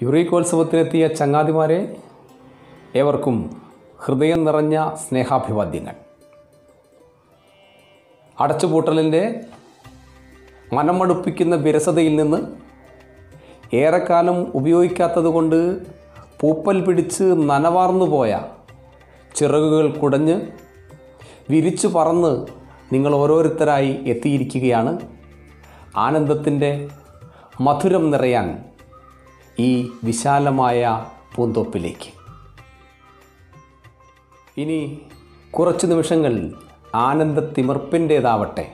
യുറീക്കോത്സവത്തിനെത്തിയ ചങ്ങാതിമാരെ ഏവർക്കും ഹൃദയം നിറഞ്ഞ സ്നേഹാഭിവാദ്യങ്ങൾ അടച്ചുപൂട്ടലിൻ്റെ മനമടുപ്പിക്കുന്ന വിരസതയിൽ നിന്ന് ഏറെക്കാലം ഉപയോഗിക്കാത്തതുകൊണ്ട് പൂപ്പൽ പിടിച്ച് നനവാർന്നു പോയ ചിറകുകൾ കുടഞ്ഞ് വിരിച്ചു പറന്ന് നിങ്ങൾ ഓരോരുത്തരായി എത്തിയിരിക്കുകയാണ് ആനന്ദത്തിൻ്റെ മധുരം നിറയാൻ ഈ വിശാലമായ പൂന്തോപ്പിലേക്ക് ഇനി കുറച്ച് നിമിഷങ്ങൾ ആനന്ദത്തിമിർപ്പിൻ്റേതാവട്ടെ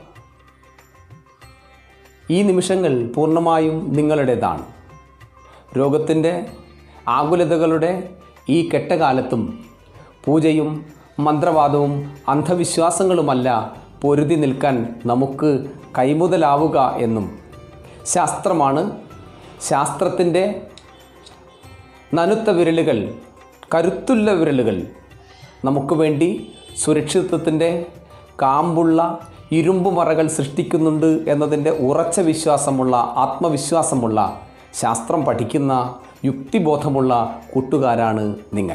ഈ നിമിഷങ്ങൾ പൂർണ്ണമായും നിങ്ങളുടേതാണ് രോഗത്തിൻ്റെ ആകുലതകളുടെ ഈ കെട്ടകാലത്തും പൂജയും മന്ത്രവാദവും അന്ധവിശ്വാസങ്ങളുമല്ല പൊരുതി നിൽക്കാൻ നമുക്ക് കൈമുതലാവുക എന്നും ശാസ്ത്രമാണ് ശാസ്ത്രത്തിൻ്റെ നനുത്ത വിരലുകൾ കരുത്തുള്ള വിരലുകൾ നമുക്ക് വേണ്ടി സുരക്ഷിതത്വത്തിൻ്റെ കാമ്പുള്ള ഇരുമ്പുമറകൾ സൃഷ്ടിക്കുന്നുണ്ട് എന്നതിൻ്റെ ഉറച്ച വിശ്വാസമുള്ള ആത്മവിശ്വാസമുള്ള ശാസ്ത്രം പഠിക്കുന്ന യുക്തിബോധമുള്ള കൂട്ടുകാരാണ് നിങ്ങൾ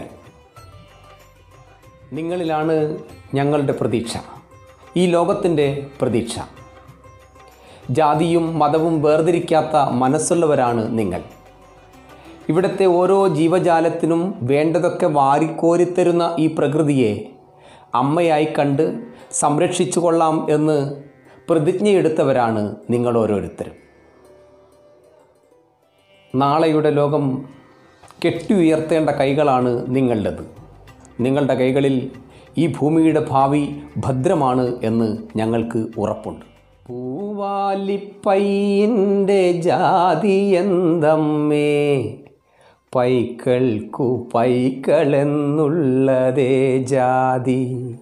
നിങ്ങളിലാണ് ഞങ്ങളുടെ പ്രതീക്ഷ ഈ ലോകത്തിൻ്റെ പ്രതീക്ഷ ജാതിയും മതവും വേർതിരിക്കാത്ത മനസ്സുള്ളവരാണ് നിങ്ങൾ ഇവിടുത്തെ ഓരോ ജീവജാലത്തിനും വേണ്ടതൊക്കെ വാരിക്കോരിത്തരുന്ന ഈ പ്രകൃതിയെ അമ്മയായി കണ്ട് സംരക്ഷിച്ചു കൊള്ളാം എന്ന് പ്രതിജ്ഞയെടുത്തവരാണ് നിങ്ങൾ ഓരോരുത്തരും നാളെയുടെ ലോകം കെട്ടി ഉയർത്തേണ്ട കൈകളാണ് നിങ്ങളുടേത് നിങ്ങളുടെ കൈകളിൽ ഈ ഭൂമിയുടെ ഭാവി ഭദ്രമാണ് എന്ന് ഞങ്ങൾക്ക് ഉറപ്പുണ്ട് പൂവാലിപ്പയ്യൻ്റെ ജാതി എന്തമ്മേ പൈക്കൾക്കു പൈക്കളെന്നുള്ളതേ ജാതി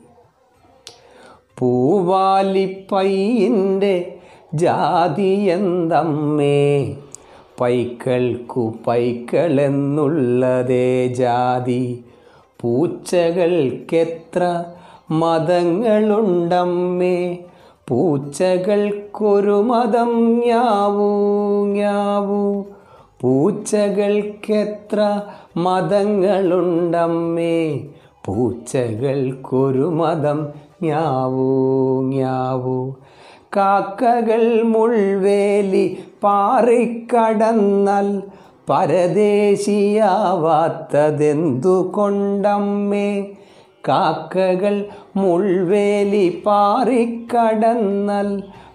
പൂവാലിപ്പയ്യൻ്റെ ജാതി എന്തമ്മേ പൈക്കൾക്കു പൈക്കളെന്നുള്ളതേ ജാതി പൂച്ചകൾക്കെത്ര മതങ്ങളുണ്ടമ്മേ പൂച്ചകൾക്കൊരു മതം ഞാവൂ ഞാവൂ പൂച്ചകൾക്കെത്ര മതങ്ങളുണ്ടമ്മേ പൂച്ചകൾക്കൊരു മതം ഞാവൂ ഞാവൂ കാക്കകൾ മുൾവേലി പാറിക്കടന്നാൽ പരദേശിയാവാത്തതെന്തുകൊണ്ടമ്മേ കാക്കകൾ മുൾവേലി പാറിക്കടന്നാൽ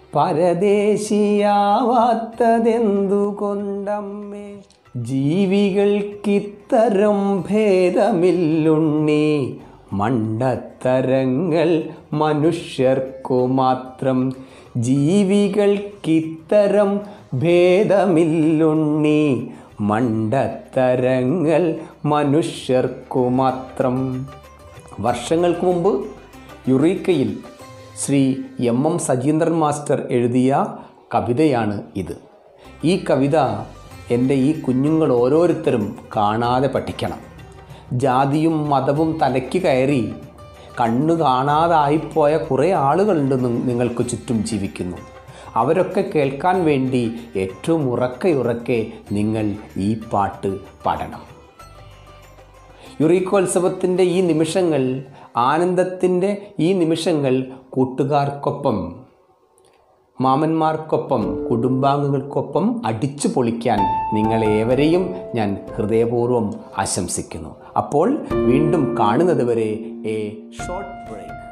പരദേശിയാവാത്തതെന്തുകൊണ്ടമ്മേ ജീവികൾക്കിത്തരം ഭേദമില്ലുണ്ണി മണ്ടത്തരങ്ങൾ മനുഷ്യർക്കു മാത്രം ജീവികൾക്കിത്തരം ഭേദമില്ലുണ്ണി മണ്ടത്തരങ്ങൾ മനുഷ്യർക്കു മാത്രം വർഷങ്ങൾക്ക് മുമ്പ് യുറീക്കയിൽ Shri M M Sajeendran master എഴുതിയ കവിതയാണ് ഇത് ഈ കവിത എൻ്റെ ഈ കുഞ്ഞുങ്ങൾ ഓരോരുത്തരും കാണാതെ പഠിക്കണം ജാതിയും മതവും തലയ്ക്ക് കയറി കണ്ണു കാണാതായിപ്പോയ കുറേ ആളുകളുണ്ട് നി- നിങ്ങൾക്ക് ചുറ്റും ജീവിക്കുന്നു അവരൊക്കെ കേൾക്കാൻ വേണ്ടി ഏറ്റവും ഉറക്കെ ഉറക്കെ നിങ്ങൾ ഈ പാട്ട് പാടണം യുറീക്കോത്സവത്തിൻ്റെ ഈ നിമിഷങ്ങൾ ആനന്ദത്തിൻ്റെ ഈ നിമിഷങ്ങൾ കൂട്ടുകാർക്കൊപ്പം മാമന്മാർക്കൊപ്പം കുടുംബാംഗങ്ങൾക്കൊപ്പം അടിച്ചു പൊളിക്കാൻ നിങ്ങളേവരെയും ഞാൻ ഹൃദയപൂർവ്വം ആശംസിക്കുന്നു അപ്പോൾ വീണ്ടും കാണുന്നത് വരെ എ ഷോർട്ട് ബ്രേക്ക്